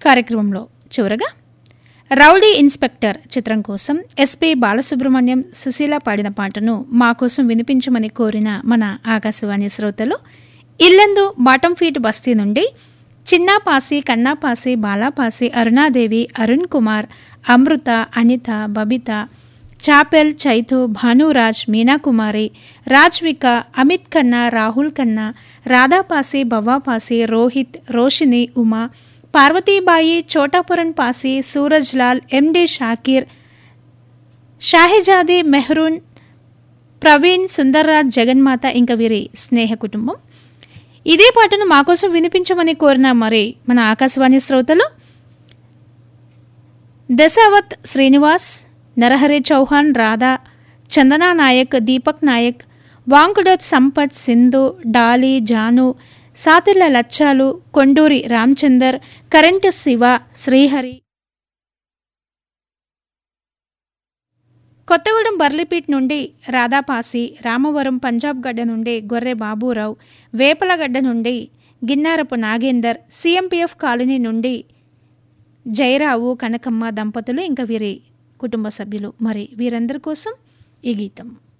కార్యక్రమంలో చివరగా rowdy inspector చిత్రం కోసం ఎస్పి బాలసుబ్రహ్మణ్యం సుశీల పాడిన పాటను మా కోసం వినిపించమని కోరిన మన ఆకాశవాణి శ్రోతలు ఇల్లందు బాటం ఫీట్ బస్తీ నుండి చిన్నాపాసి కన్నాపాసి బాలాపాసి అరుణాదేవి అరుణ్ కుమార్ అమృత అనిత బబిత చాపెల్ చైతు భానురాజ్ మీనాకుమారి రాజ్విక అమిత్ ఖన్నా రాహుల్ ఖన్నా రాధాపాసి బవ్వాపాసి రోహిత్ రోషిని ఉమా పార్వతీబాయి చోటాపురన్ పాసి సూరజ్ లాల్ ఎండి షాకీర్ షాహిజాది మెహ్రూన్ ప్రవీణ్ సుందర్రాజ్ జగన్మాత ఇంకా వీరి స్నేహ కుటుంబం ఇదే పాటను మాకోసం వినిపించమని కోరిన మరి మన ఆకాశవాణి శ్రోతలు దశావత్ శ్రీనివాస్ నరహరి చౌహాన్ రాధా చందనా నాయక్ దీపక్ నాయక్ వాంకుడోత్ సంపత్ సింధు డాలి జాను సాతిర్ల లచ్చాలు కొండూరి రామచందర్ కరెంటు శివ శ్రీహరి కొత్తగూడెం బర్లిపీట్ నుండి రాధాపాసి రామవరం పంజాబ్ గడ్డ నుండి గొర్రె బాబురావు వేపలగడ్డ నుండి గిన్నారపు నాగేందర్ సీఎంపీఎఫ్ కాలనీ నుండి జయరావు కనకమ్మ దంపతులు ఇంకా వీరి కుటుంబ సభ్యులు మరి వీరందరి కోసం ఈ గీతం